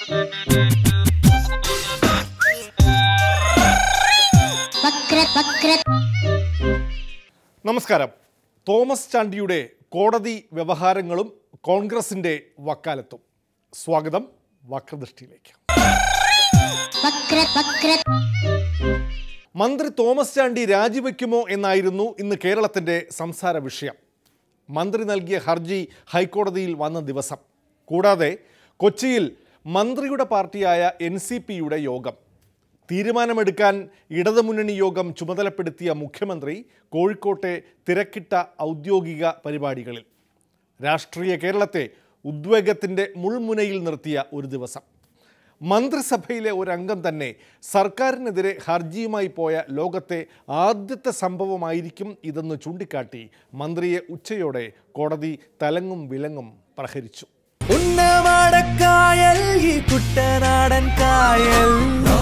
വക്ര വക്ര നമസ്കാരം തോമസ് ചാണ്ടിയുടെ കോടതി വ്യവഹാരങ്ങളും കോൺഗ്രസിന്റെ വക്കാലത്തും സ്വാഗതം വക്രദൃഷ്ടിയിലേക്ക് വക്ര വക്ര മന്ത്രി തോമസ് ചാണ്ടി രാജിവെക്കുമോ എന്നായിരുന്നു ഇന്ന് കേരളത്തിന്റെ സംസാര വിഷയം മന്ത്രി നൽകിയ ഹർജി ഹൈക്കോടതിയിൽ വന്ന ദിവസം കൂടാതെ കൊച്ചിയിൽ മന്ത്രിയുടെ പാർട്ടിയായ എൻ സി പിയുടെ യോഗം തീരുമാനമെടുക്കാൻ ഇടതുമുന്നണി യോഗം ചുമതലപ്പെടുത്തിയ മുഖ്യമന്ത്രി കോഴിക്കോട്ടെ തിരക്കിട്ട ഔദ്യോഗിക പരിപാടികളിൽ രാഷ്ട്രീയ കേരളത്തെ ഉദ്വേഗത്തിൻ്റെ മുൾമുനയിൽ നിർത്തിയ ഒരു ദിവസം മന്ത്രിസഭയിലെ ഒരംഗം തന്നെ സർക്കാരിനെതിരെ ഹർജിയുമായി പോയ ലോകത്തെ ആദ്യത്തെ സംഭവമായിരിക്കും ഇതെന്ന് ചൂണ്ടിക്കാട്ടി മന്ത്രിയെ ഉച്ചയോടെ കോടതി തലങ്ങും വിലങ്ങും പ്രഹരിച്ചു ഉന്നമാടക്കായൽ ഈ കുട്ടനാടൻ കായൽ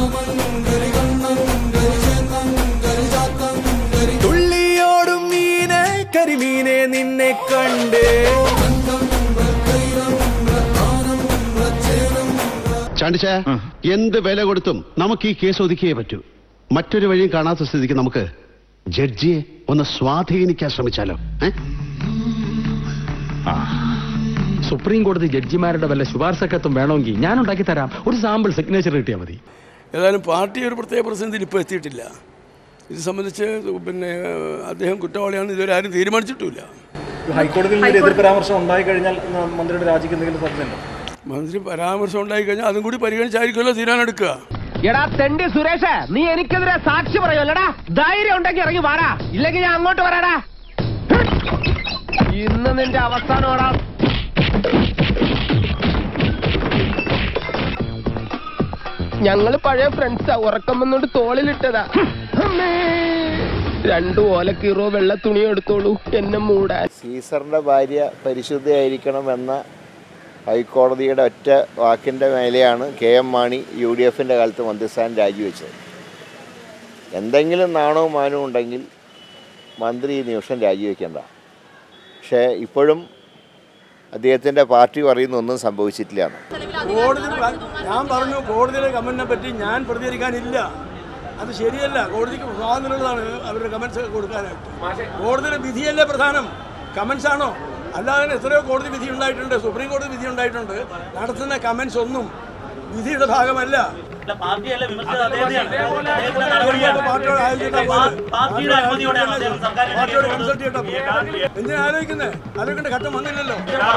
തുള്ളിയോടും മീനെ കരിമീനെ നിന്നെ കണ്ടേ ചാണ്ടിച്ച എന്ത് വില കൊടുത്തും നമുക്ക് ഈ കേസ് ഒതുക്കിയേ പറ്റൂ മറ്റൊരു വഴിയും കാണാത്ത സ്ഥിതിക്ക് നമുക്ക് ജഡ്ജിയെ ഒന്ന് സ്വാധീനിക്കാൻ ശ്രമിച്ചാലോ ഏ സുപ്രീം കോടതി ജഡ്ജിമാരുടെ വല്ല ശുപാർശക്കത്തും വേണമെങ്കിൽ ഞാൻ ഉണ്ടാക്കി തരാം ഒരു സാമ്പിൾ സിഗ്നേച്ചർ കിട്ടിയാൽ മതി ഏതായാലും പാർട്ടി ഒരു പ്രത്യേക പ്രതിസന്ധിയിൽ ഇപ്പോൾ എത്തിയിട്ടില്ല ഇത് സംബന്ധിച്ച് പിന്നെ അദ്ദേഹം കുറ്റവാളിയാണെന്ന് ഇതുവരെ ആരും തീരുമാനിച്ചിട്ടുമില്ല ഹൈക്കോടതിയിൽ നിന്ന് ഒരു എതിർ പരാമർശം ഉണ്ടായി കഴിഞ്ഞാൽ ന- മന്ത്രിയുടെ രാജിക്ക് എന്തെങ്കിലും സാധ്യതയുണ്ടോ മന്ത്രി പരാമർശം ഉണ്ടായി കഴിഞ്ഞാൽ അതും കൂടി പരിഗണിച്ചായിരിക്കുമല്ലോ തീരുമാനം എടുക്കുക എടാ തെണ്ടി സുരേഷ് നീ എനിക്കെതിരെ സാക്ഷി പറയുമല്ലടാ ധൈര്യം ഉണ്ടെങ്കിൽ ഇറങ്ങി വാടാ ഇല്ലെങ്കിൽ ഞാൻ അങ്ങോട്ട് വരാടാ ഇന്ന് നിന്റെ അവസാനമാടാ ഞങ്ങള് പഴയ ഫ്രണ്ട്സാ ഉറക്കം വന്നോണ്ട് തോളിലിട്ടതാ അമ്മേ. രണ്ടു ഓലക്കീറോ വെള്ള തുണിയോ എടുത്തോളൂ എന്നെ മൂടാൻ സീസറിൻ്റെ ഭാര്യ പരിശുദ്ധയായിരിക്കണമെന്ന ഹൈക്കോടതിയുടെ ഒറ്റ വാക്കിൻ്റെ മേലെയാണ് കെ എം മാണി യു ഡി എഫിൻ്റെ കാലത്ത് മന്ത്രിസ്ഥാനം രാജിവെച്ചത് എന്തെങ്കിലും നാണവും മാനവും ഉണ്ടെങ്കിൽ മന്ത്രി ഈ നിമിഷം രാജിവെക്കേണ്ട പക്ഷേ ഇപ്പോഴും അദ്ദേഹത്തിൻ്റെ പാർട്ടി പറയുന്ന ഒന്നും സംഭവിച്ചിട്ടില്ല എന്ന്. കോടതി ഞാൻ പറഞ്ഞു കോടതിയുടെ കമന്റിനെ പറ്റി ഞാൻ പ്രതികരിക്കാനില്ല അത് ശരിയല്ല കോടതിക്ക് സ്വാതന്ത്ര്യമുള്ളതാണ് അവരുടെ കമന്റ്സ് കൊടുക്കാനായിട്ട് കോടതിയുടെ വിധിയല്ലേ പ്രധാനം കമന്റ്സ് ആണോ അല്ലാതെ എത്രയോ കോടതി വിധി ഉണ്ടായിട്ടുണ്ട് സുപ്രീം കോടതി വിധി ഉണ്ടായിട്ടുണ്ട് നടത്തുന്ന കമന്റ്സ് ഒന്നും വിധിയുടെ ഭാഗമല്ല പാർട്ടിയോട് ആലോചിച്ചിട്ടാ പോയത്. പാർട്ടിയോട് കൺസൾട്ട് ചെയ്തിട്ടാ പോയത്. എന്തിനാ ആലോചിക്കുന്നത് ആലോചിക്കേണ്ട ഘട്ടം വന്നില്ലല്ലോ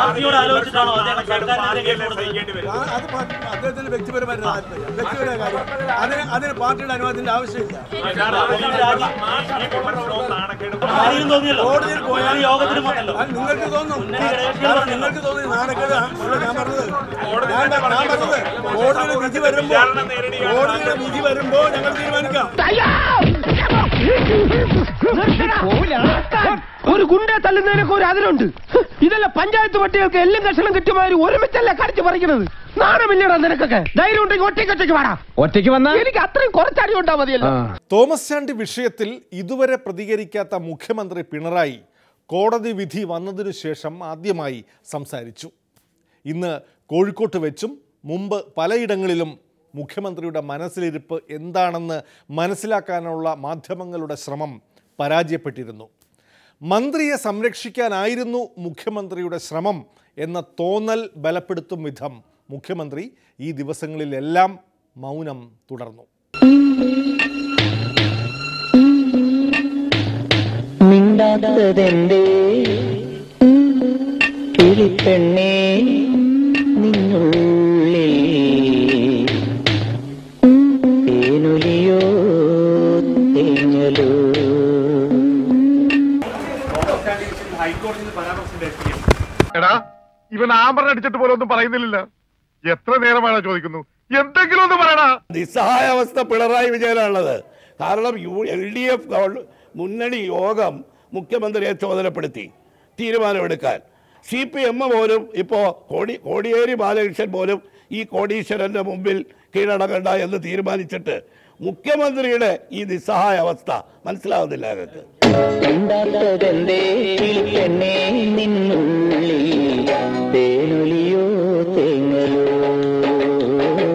ആ, അത് പാ- അദ്ദേഹത്തിന്റെ വ്യക്തിപരമായ താല്പര്യം വ്യക്തിപരമായ കാര്യം അതിന് അതിന് പാർട്ടിയുടെ അനുവാദത്തിന്റെ ആവശ്യമില്ല കോടതിയിൽ പോയാൽ അത് നിങ്ങൾക്ക് തോന്നും കാരണം നിങ്ങൾക്ക് തോന്നി നാണക്കേട് അല്ല ഞാൻ പറഞ്ഞത് ഞാൻ ഞാൻ പറഞ്ഞത് കോടതിയുടെ വിധി വരുമ്പോ കോടതിയുടെ വിധി വരുമ്പോ ഞങ്ങൾ തീരുമാനിക്കാം ഒരു ഗുണ്ടെ തല്ലുന്നതിനൊക്കെ ഒരു അതിലുണ്ട് ഇതല്ല പഞ്ചായത്ത് പട്ടികൾക്ക് എല്ലാം കഷണം കിട്ടുമാതിരി ഒരുമിച്ചല്ല കടിച്ചു പറിക്കുന്നത് നാണമില്ലടാ നിനക്കൊക്കെ ധൈര്യം ഉണ്ടെങ്കിൽ ഒറ്റയ്ക്ക് ഒറ്റയ്ക്ക് വാടാ ഒറ്റയ്ക്ക് വന്നാ എനിക്ക് അത്രയും കുറച്ചടി ഉണ്ടാ മതിയല്ലോ തോമസ് ചാണ്ടി വിഷയത്തിൽ ഇതുവരെ പ്രതികരിക്കാത്ത മുഖ്യമന്ത്രി പിണറായി കോടതി വിധി വന്നതിനു ശേഷം ആദ്യമായി സംസാരിച്ചു ഇന്ന് കോഴിക്കോട്ട് വെച്ചും മുമ്പ് പലയിടങ്ങളിലും മുഖ്യമന്ത്രിയുടെ മനസ്സിലിരിപ്പ് എന്താണെന്ന് മനസ്സിലാക്കാനുള്ള മാധ്യമങ്ങളുടെ ശ്രമം പരാജയപ്പെട്ടിരുന്നു മന്ത്രിയെ സംരക്ഷിക്കാനായിരുന്നു മുഖ്യമന്ത്രിയുടെ ശ്രമം എന്ന തോന്നൽ ബലപ്പെടുത്തും വിധം മുഖ്യമന്ത്രി ഈ ദിവസങ്ങളിലെല്ലാം മൗനം തുടർന്നു മിണ്ടാത്തതെന്തേ കിളിപ്പെണ്ണേ നിന്നുള്ളിൽ തേനൊലിയോ തേങ്ങലോ എടാ ഇവൻ ആമ്പറ അടിച്ചിട്ട് പോലെ ഒന്നും പറയുന്നില്ല എത്ര നേരമാണോ ചോദിക്കുന്നു എന്തെങ്കിലും ഒന്ന് പറയടാ നിസ്സഹായാവസ്ഥ പിണറായി വിജയനാണുള്ളത് കാരണം യു എൽ ഡി എഫ് മുന്നണി യോഗം മുഖ്യമന്ത്രിയെ ചുമതലപ്പെടുത്തി തീരുമാനമെടുക്കാൻ സി പി എം പോലും ഇപ്പോൾ കോടി കോടിയേരി ബാലകൃഷ്ണൻ പോലും ഈ കോടീശ്വരന്റെ മുമ്പിൽ കീഴടങ്ങണ്ട എന്ന് തീരുമാനിച്ചിട്ട് മുഖ്യമന്ത്രിയുടെ ഈ നിസ്സഹായ അവസ്ഥ മനസ്സിലാവുന്നില്ല ഞങ്ങൾക്ക് മിണ്ടാത്തതെന്തേ കിളിപ്പെണ്ണേ നിന്നുള്ളിൽ തേനൊലിയോ തേങ്ങലോ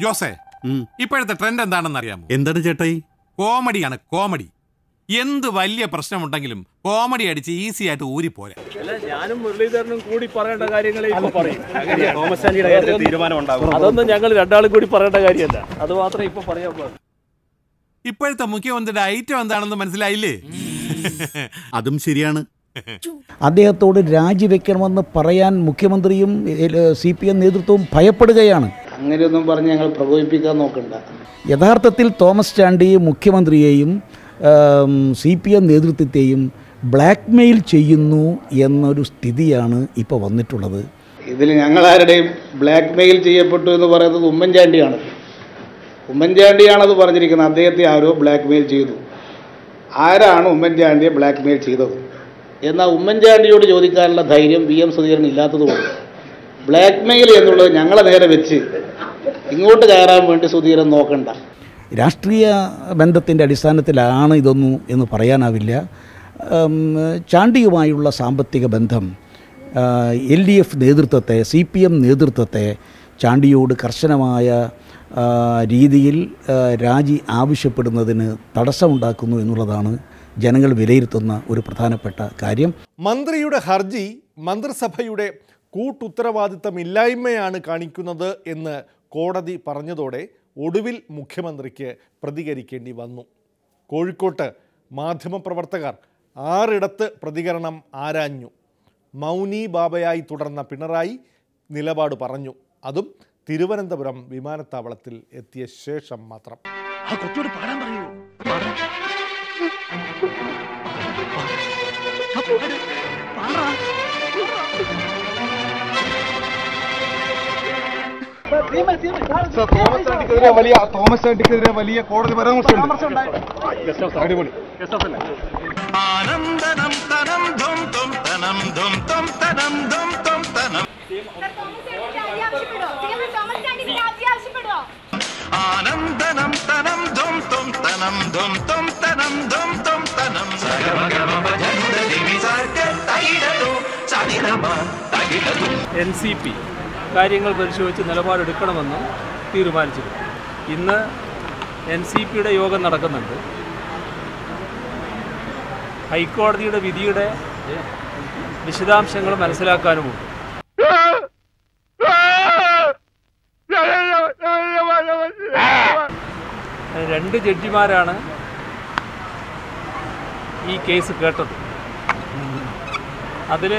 ജോസേ ഇപ്പോഴത്തെ ട്രെൻഡ് എന്താണെന്ന് അറിയാമോ എന്താണ് ചേട്ടായി കോമഡിയാണ് കോമഡി എന്ത് വലിയ പ്രശ്നമുണ്ടെങ്കിലും കോമഡി അടിച്ച് ഈസി ആയിട്ട് ഊരിപ്പോരാ അല്ല ഞാനും മുരളീധരനും കൂടി പറയേണ്ട കാര്യങ്ങളെ ഇപ്പൊ പറയും അങ്ങനെയാ, തോമസ് ചാണ്ടിയുടെ കാര്യത്തിൽ തീരുമാനം ഉണ്ടാകും. അതൊന്നും ഞങ്ങൾ രണ്ടാളും കൂടി പറയേണ്ട കാര്യമല്ല അത് മാത്രമേ ഇപ്പൊ പറയാൻ പാടുള്ളൂ ഇപ്പോഴത്തെ മുഖ്യമന്ത്രിയുടെ ഐറ്റം എന്താണെന്ന് മനസ്സിലായില്ലേ അതും ശരിയാണ് അദ്ദേഹത്തോട് രാജിവെക്കണമെന്ന് പറയാൻ മുഖ്യമന്ത്രിയും സി പി എം നേതൃത്വവും ഭയപ്പെടുകയാണ് അങ്ങനെയൊന്നും പറഞ്ഞ് ഞങ്ങൾ പ്രകോപിപ്പിക്കാൻ നോക്കണ്ട യഥാർത്ഥത്തിൽ തോമസ് ചാണ്ടി മുഖ്യമന്ത്രിയെയും സി പി എം നേതൃത്വത്തെയും ബ്ലാക്ക്മെയിൽ ചെയ്യുന്നു എന്നൊരു സ്ഥിതിയാണ് ഇപ്പോൾ വന്നിട്ടുള്ളത് ഇതിൽ ഞങ്ങളാരുടെയും ബ്ലാക്ക് മെയിൽ ചെയ്യപ്പെട്ടു എന്ന് പറയുന്നത് ഉമ്മൻചാണ്ടിയാണ് ഉമ്മൻചാണ്ടിയാണത് പറഞ്ഞിരിക്കുന്നത് അദ്ദേഹത്തെ ആരോ ബ്ലാക്ക് മെയിൽ ചെയ്തു ആരാണ് ഉമ്മൻചാണ്ടിയെ ബ്ലാക്ക് മെയിൽ ചെയ്തത് എന്നാൽ ഉമ്മൻചാണ്ടിയോട് ചോദിക്കാനുള്ള ധൈര്യം വി എം സുധീരൻ ഇല്ലാത്തതുകൊണ്ട് ബ്ലാക്ക് മെയിൽ എന്നുള്ളത് ഞങ്ങളെ നേരെ വെച്ച് ഇങ്ങോട്ട് കയറാൻ വേണ്ടി സുധീരൻ നോക്കണ്ട രാഷ്ട്രീയ ബന്ധത്തിൻ്റെ അടിസ്ഥാനത്തിലാണ് ഇതൊന്നും എന്ന് പറയാനാവില്ല ഉം, ചാണ്ടിയുമായുള്ള സാമ്പത്തിക ബന്ധം എൽ ഡി എഫ് നേതൃത്വത്തെ സി പി എം നേതൃത്വത്തെ ചാണ്ടിയോട് കർശനമായ ആ, രീതിയിൽ ആ, രാജി ആവശ്യപ്പെടുന്നതിന് തടസ്സമുണ്ടാക്കുന്നു എന്നുള്ളതാണ് ജനങ്ങൾ വിലയിരുത്തുന്ന ഒരു പ്രധാനപ്പെട്ട കാര്യം മന്ത്രിയുടെ ഹർജി മന്ത്രിസഭയുടെ കൂട്ടുത്തരവാദിത്തമില്ലായ്മയാണ് കാണിക്കുന്നത് എന്ന് കോടതി പറഞ്ഞതോടെ ഒടുവിൽ മുഖ്യമന്ത്രിക്ക് പ്രതികരിക്കേണ്ടി വന്നു കോഴിക്കോട്ട് മാധ്യമപ്രവർത്തകർ ആറിടത്ത് പ്രതികരണം ആരാഞ്ഞു മൗനി ബാബയായി തുടർന്ന പിണറായി നിലപാട് പറഞ്ഞു അതും തിരുവനന്തപുരം വിമാനത്താവളത്തിൽ എത്തിയ ശേഷം മാത്രം ആ കൊച്ചോട് പാടാൻ പറയൂ തോമസ് ചാണ്ടിക്കെതിരെ വലിയ തോമസ് ചാണ്ടിക്കെതിരെ വലിയ കോടതി പരാമർശമുണ്ട് അടിപൊളി ആനന്ദനം തനം ധും തും തനം ധും തും തനം ധും തും തനം ആനന്ദനം തനം ധും തും തനം ധും തും തനം ധും തും തനം എൻ സി പി കാര്യങ്ങൾ പരിശോധിച്ച് നിലപാടെടുക്കണമെന്നും തീരുമാനിച്ചിരുന്നു ഇന്ന് എൻ സി പിയുടെ യോഗം നടക്കുന്നുണ്ട് ഹൈക്കോടതിയുടെ വിധിയുടെ വിശദാംശങ്ങൾ മനസ്സിലാക്കാനുമുണ്ട് രണ്ട് ജഡ്ജിമാരാണ് ഈ കേസ് കേട്ടത് അതിൽ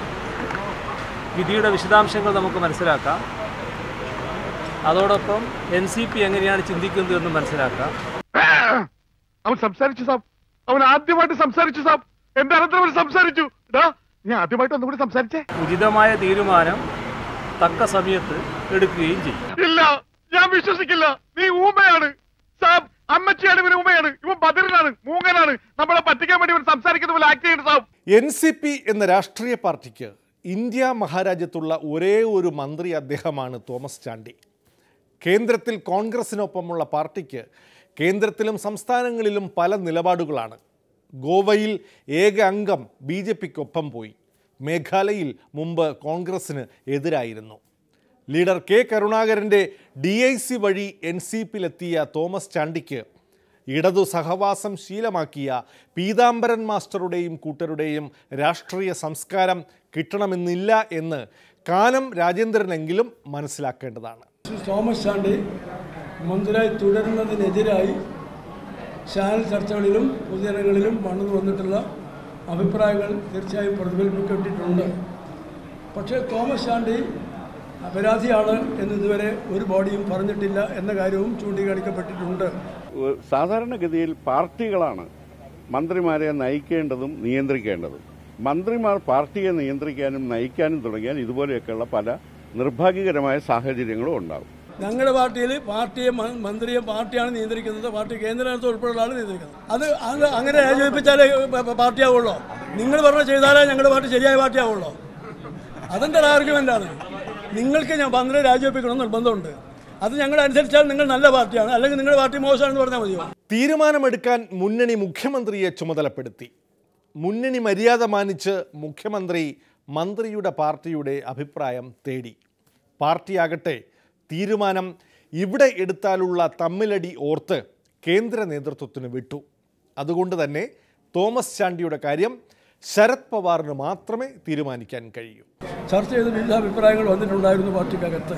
വിധിയുടെ വിശദാംശങ്ങൾ നമുക്ക് മനസ്സിലാക്കാം അതോടൊപ്പം എൻ സി പി എങ്ങനെയാണ് ചിന്തിക്കുന്നത് എന്ന് മനസ്സിലാക്കാം അവൻ സംസാരിച്ചു സാബ് അവൻ ആദ്യമായിട്ട് സംസാരിച്ചു സാബ് എന്റെ അനന്തരം അവൻ സംസാരിച്ചു ഡാ ഞാൻ ആദ്യമായിട്ട് ഒന്നുകൂടി സംസാരിച്ചേ ഉചിതമായ തീരുമാനം തക്ക സമയത്ത് എടുക്കുകയും ചെയ്യും ഇല്ല ഞാൻ വിശ്വസിക്കില്ല നീ ഊമയാണ് സാബ് അമ്മച്ചിയാണ് ഇവൻ ഊമയാണ് ഇവൻ ബദറിനാണ് മൂങ്ങനാണ് നമ്മളെ പറ്റിക്കാൻ വേണ്ടി ഇവൻ സംസാരിക്കുന്ന പോലെ ആക്ട് ചെയ്യുന്നത് സാബ് എൻ സി പി എന്ന രാഷ്ട്രീയ പാർട്ടിക്ക് ഇന്ത്യ മഹാരാജ്യത്തുള്ള ഒരേ ഒരു മന്ത്രി അദ്ദേഹമാണ് തോമസ് ചാണ്ടി കേന്ദ്രത്തിൽ കോൺഗ്രസിനൊപ്പമുള്ള പാർട്ടിക്ക് കേന്ദ്രത്തിലും സംസ്ഥാനങ്ങളിലും പല നിലപാടുകളാണ് ഗോവയിൽ ഏക അംഗം ബി ജെ പിക്കൊപ്പം പോയി മേഘാലയയിൽ മുമ്പ് കോൺഗ്രസിന് എതിരായിരുന്നു ലീഡർ കെ കരുണാകരൻ്റെ ഡി ഐ സി വഴി എൻ സി പിയിലെത്തിയ തോമസ് ചാണ്ടിക്ക് ഇടതു സഹവാസം ശീലമാക്കിയ പീതാംബരൻ മാസ്റ്ററുടെയും കൂട്ടരുടെയും രാഷ്ട്രീയ സംസ്കാരം കിട്ടണമെന്നില്ല എന്ന് കാനം രാജേന്ദ്രനെങ്കിലും മനസ്സിലാക്കേണ്ടതാണ് ശ്രീ തോമസ് ചാണ്ടി മന്ത്രിയായി തുടരുന്നതിനെതിരായി ചാനൽ ചർച്ചകളിലും പൊതുജനങ്ങളിലും വന്നു വന്നിട്ടുള്ള അഭിപ്രായങ്ങൾ തീർച്ചയായും പ്രതിഫലിപ്പിക്കപ്പെട്ടിട്ടുണ്ട് പക്ഷേ തോമസ് ചാണ്ടി അപരാധിയാണ് എന്ന് ഇതുവരെ ഒരു ബോഡിയും പറഞ്ഞിട്ടില്ല എന്ന കാര്യവും ചൂണ്ടിക്കാണിക്കപ്പെട്ടിട്ടുണ്ട് സാധാരണഗതിയിൽ പാർട്ടികളാണ് മന്ത്രിമാരെ നയിക്കേണ്ടതും നിയന്ത്രിക്കേണ്ടതും മന്ത്രിമാർ പാർട്ടിയെ നിയന്ത്രിക്കാനും നയിക്കാനും തുടങ്ങിയാൽ ഇതുപോലെയൊക്കെയുള്ള പല നിർഭാഗ്യകരമായ സാഹചര്യങ്ങളും ഉണ്ടാകും ഞങ്ങളുടെ പാർട്ടിയിൽ പാർട്ടിയെ മ- മന്ത്രിയെ പാർട്ടിയാണ് നിയന്ത്രിക്കുന്നത് പാർട്ടി കേന്ദ്ര നേതൃത്വം ഉൾപ്പെടെയുള്ള ആൾ നിയന്ത്രിക്കുന്നത് അത് അത് അങ്ങനെ രാജിവെപ്പിച്ചാലേ പ- പ- പാർട്ടിയാവുള്ളൂ നിങ്ങൾ പറഞ്ഞ ചെയ്താലേ ഞങ്ങളുടെ പാർട്ടി ശരിയായ പാർട്ടിയാവുള്ളൂ അതെൻ്റെ ആർഗ്യുമെൻ്റാണ് നിങ്ങൾക്ക് ഞാൻ മന്ത്രിയെ രാജിവെപ്പിക്കണം നിർബന്ധമുണ്ട് അത് ഞങ്ങൾ അനുസരിച്ചാൽ നിങ്ങൾ നല്ല പാർട്ടിയാണ് അല്ലെങ്കിൽ നിങ്ങളുടെ പാർട്ടി മോശമാണെന്ന് പറഞ്ഞാൽ മതിയോ തീരുമാനമെടുക്കാൻ മുന്നണി മുഖ്യമന്ത്രിയെ ചുമതലപ്പെടുത്തി മുന്നണി മര്യാദ മാനിച്ച് മുഖ്യമന്ത്രി മന്ത്രിയുടെ പാർട്ടിയുടെ അഭിപ്രായം തേടി പാർട്ടിയാകട്ടെ തീരുമാനം ഇവിടെ എടുത്താലുള്ള തമ്മിലടി ഓർത്ത് കേന്ദ്ര നേതൃത്വത്തിന് വിട്ടു അതുകൊണ്ട് തന്നെ തോമസ് ചാണ്ടിയുടെ കാര്യം ശരത് പവാറിന് മാത്രമേ തീരുമാനിക്കാൻ കഴിയൂ ചർച്ച ചെയ്ത് വിവിധ അഭിപ്രായങ്ങൾ വന്നിട്ടുണ്ടായിരുന്നു പാർട്ടിക്കകത്ത്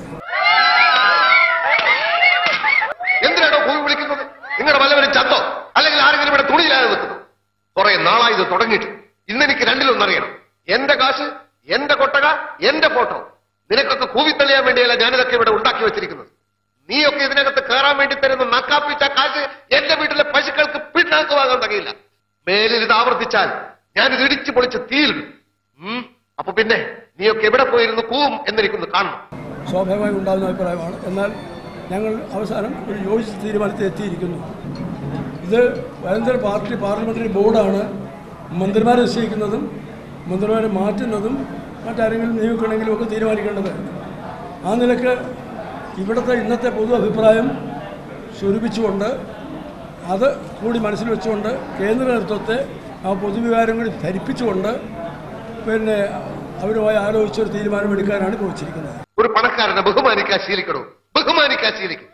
എന്തിനാണോ ഭൂമി വിളിക്കുന്നത് നിങ്ങളുടെ വല്ലവരും ചത്തോ അല്ലെങ്കിൽ ആരെങ്കിലും ഇവിടെ തുണിയില്ലാതെ നിൽക്കുന്നു കുറെ നാളായി ഇത് തുടങ്ങിയിട്ട് ഇന്നെനിക്ക് രണ്ടിലൊന്നറിയണം എന്റെ കാശ് എന്റെ കൊട്ടക എന്റെ ഫോട്ടോ നിനക്കൊക്കെ കൂവിത്തള്ളിയാൻ വേണ്ടിയല്ല ഞാനിതൊക്കെ ഇവിടെ ഉണ്ടാക്കി വെച്ചിരിക്കുന്നത് നീയൊക്കെ ഇതിനകത്ത് കയറാൻ വേണ്ടി തരുന്ന നക്കാപ്പിച്ച കാശ് എന്റെ വീട്ടിലെ പശുക്കൾക്ക് പിന്നാക്കമാകാൻ തകയില്ല മേലിൽ ഇത് ആവർത്തിച്ചാൽ ഞാനിത് ഇടിച്ചു പൊളിച്ച് തീയിലിടും ഉം. അപ്പൊ പിന്നെ നീയൊക്കെ എവിടെ പോയിരുന്നു കൂവും എന്നെനിക്കൊന്ന് കാണണം സ്വാഭാവികമായി ഉണ്ടാകുന്ന അഭിപ്രായമാണ് എന്നാൽ ഞങ്ങൾ അവസാനം ഒരു യോജിച്ച തീരുമാനത്തിൽ എത്തിയിരിക്കുന്നു ഇത് വരന്തര പാർട്ടി പാർലമെന്ററി ബോർഡാണ് മന്ത്രിമാരെ നിശ്ചയിക്കുന്നതും മന്ത്രിമാരെ മാറ്റുന്നതും മറ്റാരെങ്കിലും നിയമിക്കണമെങ്കിലും ഒക്കെ തീരുമാനിക്കേണ്ടത് ആ നിലക്ക് ഇവിടുത്തെ ഇന്നത്തെ പൊതു അഭിപ്രായം സ്വരൂപിച്ചുകൊണ്ട് അത് കൂടി മനസ്സിൽ വെച്ചുകൊണ്ട് കേന്ദ്ര നേതൃത്വത്തെ ആ പൊതുവികാരങ്ങൾ ധരിപ്പിച്ചുകൊണ്ട് പിന്നെ അവരുമായി ആലോചിച്ചൊരു തീരുമാനമെടുക്കാനാണ് ഇപ്പോൾ വെച്ചിരിക്കുന്നത് ഒരു പണക്കാരനെ ബഹുമാനിക്കാൻ ശീലിക്കണോ ബഹുമാനിക്കാൻ ശീലിക്കും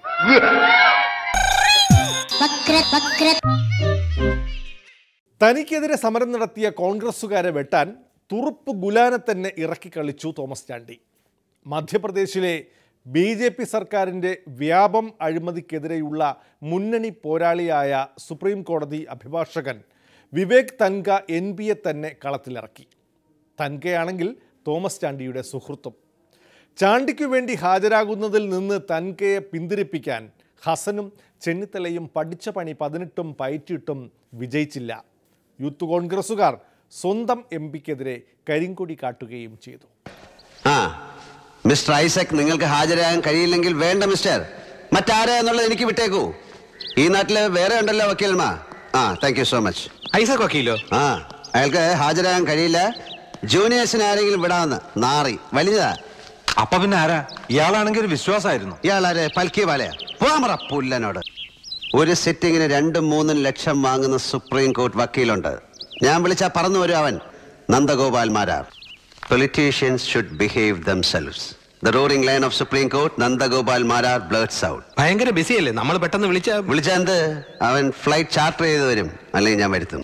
തനിക്കെതിരെ സമരം നടത്തിയ കോൺഗ്രസുകാരെ വെട്ടാൻ തുറുപ്പ് ഗുലാനെ തന്നെ ഇറക്കി കളിച്ചു തോമസ് ചാണ്ടി മധ്യപ്രദേശിലെ ബി ജെ പി സർക്കാരിൻ്റെ വ്യാപം അഴിമതിക്കെതിരെയുള്ള മുന്നണി പോരാളിയായ സുപ്രീം കോടതി അഭിഭാഷകൻ വിവേക് തൻക എൻ പിയെ തന്നെ കളത്തിലിറക്കി തൻകയാണെങ്കിൽ തോമസ് ചാണ്ടിയുടെ സുഹൃത്തും ചാണ്ടിക്കു വേണ്ടി ഹാജരാകുന്നതിൽ നിന്ന് തൻകയെ പിന്തിരിപ്പിക്കാൻ ഹസനും ചെന്നിത്തലയും പഠിച്ച പണി പതിനെട്ടും പയറ്റിയിട്ടും വിജയിച്ചില്ല യൂത്ത് കോൺഗ്രസുകാർ സ്വന്തം എം പിക്കെതിരെ കരിങ്കൊടി കാട്ടുകയും ചെയ്തു ആ മിസ്റ്റർ ഐസക് നിങ്ങൾക്ക് ഹാജരാകാൻ കഴിയില്ലെങ്കിൽ വേണ്ട മിസ്റ്റർ മറ്റാരെ എന്നുള്ളത് എനിക്ക് വിട്ടേക്കൂ ഈ നാട്ടില് വേറെ ഉണ്ടല്ലോ വക്കീൽമാ ആ thank you so much Isaac വക്കീലോ ആ അയാൾക്ക് ഹാജരാകാൻ കഴിയില്ല ജൂനിയേഴ്സിന് ആരെങ്കിലും വിടാമെന്ന് നാറി വലിയതാ അപ്പൊ പിന്നെ ആരാ ഇയാളാണെങ്കിൽ ഒരു വിശ്വാസമായിരുന്നു ഇയാളാരെ പൽക്കി വാലയാ പോമറ പുല്ലനോട് ഒരു സിറ്റിങ്ങിന് രണ്ടും മൂന്നും ലക്ഷം വാങ്ങുന്ന സുപ്രീം കോർട്ട് വക്കീലുണ്ട് ഞാൻ വിളിച്ചാ പറന്നു വരും അവൻ Nandagopal Marar politicians should behave themselves the roaring lion of Supreme Court Nandagopal Marar blades out ഭയങ്കര ബിസി അല്ലേ നമ്മൾ പെട്ടെന്ന് വിളിച്ച വിളിച്ച എന്ത് അവൻ ഫ്ലൈറ്റ് ചാർട്ടർ ചെയ്ത് വരും അല്ലെങ്കിൽ ഞാൻ വരുത്തും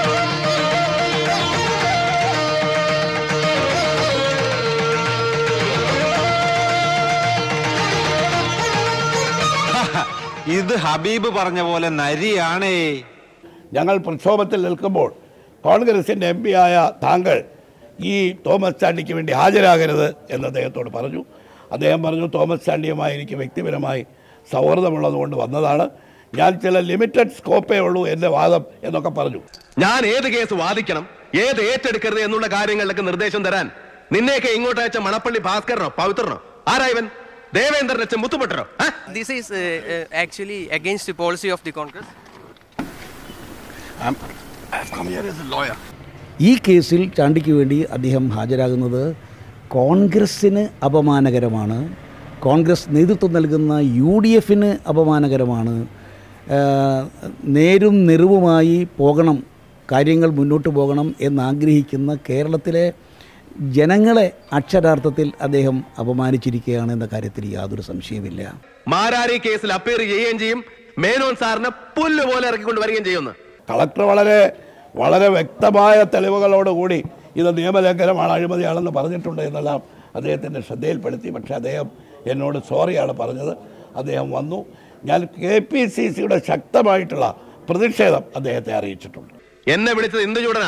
ഇത് ഹബീബ് പറഞ്ഞ പോലെ നരിയാണേ ഞങ്ങൾ പ്രക്ഷോഭത്തിൽ നിൽക്കുമ്പോൾ കോൺഗ്രസിൻ്റെ എം പി ആയ താങ്കൾ ഈ തോമസ് ചാണ്ടിക്ക് വേണ്ടി ഹാജരാകരുത് എന്ന് അദ്ദേഹത്തോട് പറഞ്ഞു അദ്ദേഹം പറഞ്ഞു തോമസ് ചാണ്ടിയുമായി എനിക്ക് വ്യക്തിപരമായി സൗഹൃദമുള്ളതുകൊണ്ട് വന്നതാണ് ഞാൻ ചില ലിമിറ്റഡ് സ്കോപ്പേ ഉള്ളൂ എൻ്റെ വാദം എന്നൊക്കെ പറഞ്ഞു ഞാൻ ഏത് കേസ് വാദിക്കണം ഏത് ഏറ്റെടുക്കരുത് എന്നുള്ള കാര്യങ്ങളിലൊക്കെ നിർദ്ദേശം തരാൻ നിന്നെയൊക്കെ ഇങ്ങോട്ട് അയച്ച മണപ്പള്ളി ഭാസ്കരനോ പവിത്രനോ ആരാ ഇവൻ ദേവേന്ദ്രൻ അച്ഛൻ മുത്തുപെട്ടനോ This is uh, uh, actually against the policy of the Congress. ഈ കേസിൽ ചാണ്ടിക്ക് വേണ്ടി അദ്ദേഹം ഹാജരാകുന്നത് കോൺഗ്രസ്സിന് അപമാനകരമാണ് കോൺഗ്രസ് നേതൃത്വം നൽകുന്ന യു ഡി എഫിന് അപമാനകരമാണ് ആ, നേരും നെറിവുമായി പോകണം കാര്യങ്ങൾ മുന്നോട്ട് പോകണം എന്നാഗ്രഹിക്കുന്ന കേരളത്തിലെ ജനങ്ങളെ അക്ഷരാർത്ഥത്തിൽ അദ്ദേഹം അപമാനിച്ചിരിക്കുകയാണ് എന്ന കാര്യത്തിൽ യാതൊരു സംശയമില്ല മാരാരി കേസിൽ അപ്പീർ ചെയ്യുകയും ചെയ്യും മേനോൻ സാറിനെ പുല്ല് പോലെ ഇറക്കിക്കൊണ്ട് വരികയും ചെയ്യുമെന്ന് കളക്ടർ വളരെ വളരെ വ്യക്തമായ തെളിവുകളോടുകൂടി ഇത് നിയമലംഘനമാണ് അഴിമതിയാണെന്ന് പറഞ്ഞിട്ടുണ്ട് എന്നെല്ലാം അദ്ദേഹത്തിൻ്റെ ശ്രദ്ധയിൽപ്പെടുത്തി പക്ഷേ അദ്ദേഹം എന്നോട് സോറിയാണ് പറഞ്ഞത് അദ്ദേഹം വന്നു ഞാൻ കെ പി സി സിയുടെ ശക്തമായിട്ടുള്ള പ്രതിഷേധം അദ്ദേഹത്തെ അറിയിച്ചിട്ടുണ്ട് എന്നെ വിളിച്ചത് എന്ത് ചൂടനാ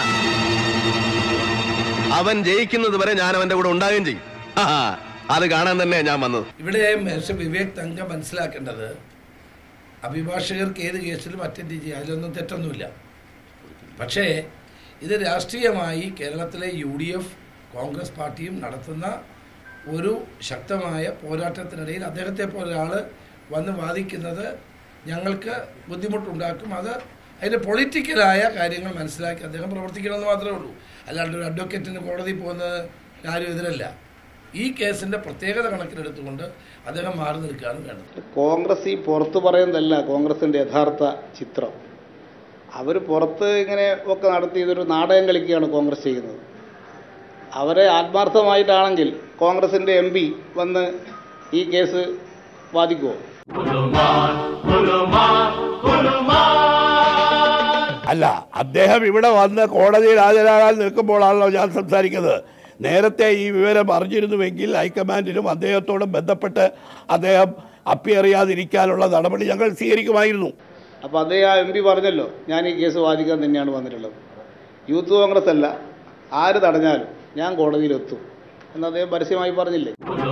അവൻ ജയിക്കുന്നത് വരെ ഞാൻ അവന്റെ കൂടെ ഉണ്ടാകുകയും ചെയ്യും ആഹാ, അത് കാണാൻ തന്നെ ഞാൻ വന്നത് ഇവിടെ മിസ്റ്റർ വിവേക് തങ്ക മനസ്സിലാക്കേണ്ടത് അഭിഭാഷകർക്ക് ഏത് കേസിലും അറ്റൻഡ് ചെയ്യാം അതിലൊന്നും തെറ്റൊന്നുമില്ല പക്ഷേ ഇത് രാഷ്ട്രീയമായി കേരളത്തിലെ യു ഡി എഫ് കോൺഗ്രസ് പാർട്ടിയും നടത്തുന്ന ഒരു ശക്തമായ പോരാട്ടത്തിനിടയിൽ അദ്ദേഹത്തെ പോലെ ഒരാൾ വന്ന് വാദിക്കുന്നത് ഞങ്ങൾക്ക് ബുദ്ധിമുട്ടുണ്ടാക്കും അത് അതിൻ്റെ പൊളിറ്റിക്കലായ കാര്യങ്ങൾ മനസ്സിലാക്കി അദ്ദേഹം പ്രവർത്തിക്കണമെന്ന് മാത്രമേ ഉള്ളൂ അല്ലാണ്ട് ഒരു അഡ്വക്കേറ്റിന് കോടതി പോകുന്നത് ആരും എതിരല്ല ഈ കേസിൻ്റെ പ്രത്യേകത കണക്കിലെടുത്തുകൊണ്ട് അദ്ദേഹം മാറി നിൽക്കുകയാണ് വേണ്ടത് കോൺഗ്രസ് ഈ പുറത്ത് പറയുന്നതല്ല കോൺഗ്രസിൻ്റെ യഥാർത്ഥ ചിത്രം അവർ പുറത്ത് ഇങ്ങനെ ഒക്കെ നടത്തി ഇതൊരു നാടകം കളിക്കുകയാണ് കോൺഗ്രസ് ചെയ്യുന്നത് അവരെ ആത്മാർത്ഥമായിട്ടാണെങ്കിൽ കോൺഗ്രസിൻ്റെ എം പി വന്ന് ഈ കേസ് വാദിക്കുമോ അല്ല അദ്ദേഹം ഇവിടെ വന്ന് കോടതിയിൽ ഹാജരാകാൻ നിൽക്കുമ്പോഴാണല്ലോ ഞാൻ സംസാരിക്കുന്നത് നേരത്തെ ഈ വിവരം അറിഞ്ഞിരുന്നുവെങ്കിൽ ഹൈക്കമാൻഡിനും അദ്ദേഹത്തോടും ബന്ധപ്പെട്ട് അദ്ദേഹം അപ്പിയർ ചെയ്യാതിരിക്കാനുള്ള നടപടി ഞങ്ങൾ സ്വീകരിക്കുമായിരുന്നു അപ്പോൾ അദ്ദേഹം ആ എം പി പറഞ്ഞല്ലോ ഞാൻ ഈ കേസ് വാദിക്കാൻ തന്നെയാണ് വന്നിട്ടുള്ളത് യൂത്ത് കോൺഗ്രസ് അല്ല ആര് തടഞ്ഞാലും ഞാൻ കോടതിയിലെത്തും എന്ന് അദ്ദേഹം പരസ്യമായി പറഞ്ഞില്ലേ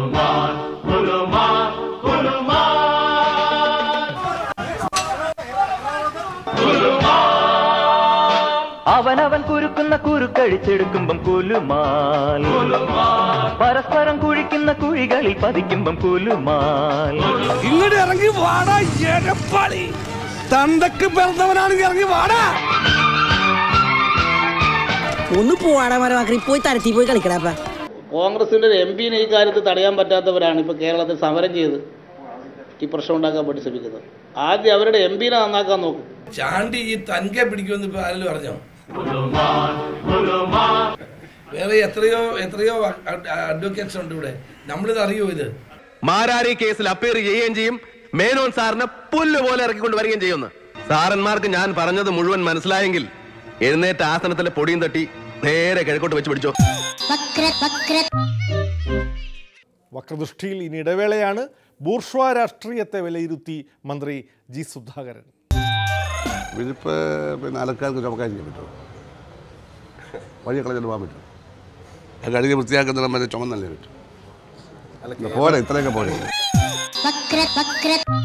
അവനവൻ കുരുക്കുന്ന കുരുക്കഴിച്ചെടുക്കുമ്പം കുലുമാൽ പരസ്പരം കുഴിക്കുന്ന കുഴികളിൽ പതിക്കുമ്പം കുലുമാൽ ഇങ്ങോട്ട് ഇറങ്ങി വാടാ എടപ്പാളി തന്തക്ക് പിറന്നവനാണെങ്കിൽ ഇറങ്ങി വാടാ ഒന്ന് പോവാടാ മരമാക്കി പോയി തരത്തി പോയി കളിക്കടാപ്പ കോൺഗ്രസിൻ്റെ ഒരു എം പിനെ ഈ കാര്യത്തിൽ തടയാൻ പറ്റാത്തവരാണ് ഇപ്പോൾ കേരളത്തിൽ സമരം ചെയ്ത് ഈ പ്രശ്നം ഉണ്ടാക്കാൻ വേണ്ടി ശ്രമിക്കുന്നത് ആദ്യം അവരുടെ എം പിനെ നന്നാക്കാൻ നോക്കും ചാണ്ടി ഈ തൻകെ പിടിക്കുമെന്ന് ഇപ്പൊ ആരെങ്കിലും പറഞ്ഞോ വേറെ എത്രയോ എത്രയോ അഡ്വക്കേറ്റ്സ് ഉണ്ട് ഇവിടെ നമ്മളിത് അറിയോ ഇത് മാരാരി കേസിൽ അപ്പീർ ചെയ്യുകയും ചെയ്യും മേനോൻ സാറിനെ പുല്ല് പോലെ ഇറക്കിക്കൊണ്ട് വരികയും ചെയ്യുമെന്ന് സാറന്മാർക്ക് ഞാൻ പറഞ്ഞത് മുഴുവൻ മനസ്സിലായെങ്കിൽ എഴുന്നേറ്റ ആസനത്തിലെ പൊടിയും തട്ടി നേരെ കിഴക്കോട്ട് വെച്ച് പിടിച്ചോ വക്രദൃഷ്ടിയിൽ ഇനി ഇടവേളയാണ് ബൂർഷ്വാ രാഷ്ട്രീയത്തെ വിലയിരുത്തി മന്ത്രി ജി സുധാകരൻ വിരിപ്പ് പിന്നെ അലക്കാർക്ക് ചുമക്കാൻ ചെയ്യാൻ പറ്റുമോ വഴി കളഞ്ഞിട്ട് പോകാൻ പറ്റും അത് കഴുകി വൃത്തിയാക്കുന്നിടം വരെ ചുമന്നല്ലേ പറ്റും പോരെ ഇത്രയൊക്കെ പോരെ